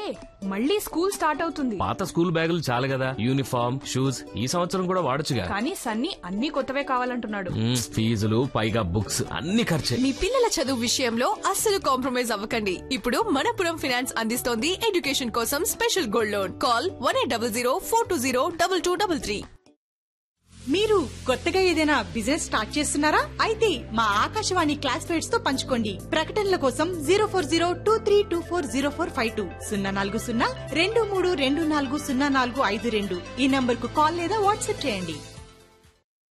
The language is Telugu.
మళ్ళీ స్కూల్ స్టార్ట్ అవుతుంది పాత స్కూల్ బ్యాగులు చాలు కదా యూనిఫామ్ షూస్ ఈ సంవత్సరం కూడా వాడొచ్చుగా కానీ సన్నీ అన్ని కొత్తవే కావాలంటున్నాడు మ్మ్, ఫీజులు పైగా బుక్స్ అన్ని ఖర్చే మీ పిల్లల చదువు విషయంలో అస్సలు కాంప్రమైజ్ అవ్వకండి ఇప్పుడు మనపురం ఫైనాన్స్ అందిస్తోంది ఎడ్యుకేషన్ కోసం special gold loan call one eight double zero four two zero double two double three మీరు కొత్తగా ఏదైనా బిజినెస్ స్టార్ట్ చేస్తున్నారా అయితే మా ఆకాశవాణి క్లాస్ ఫేట్స్ తో పంచుకోండి ప్రకటనల కోసం zero four zero two three two four zero four five two సున్నా నాలుగు సున్నా రెండు మూడు రెండు నాలుగు సున్నా నాలుగు ఐదు రెండు ఈ నంబర్ కు కాల్ లేదా వాట్సాప్ చేయండి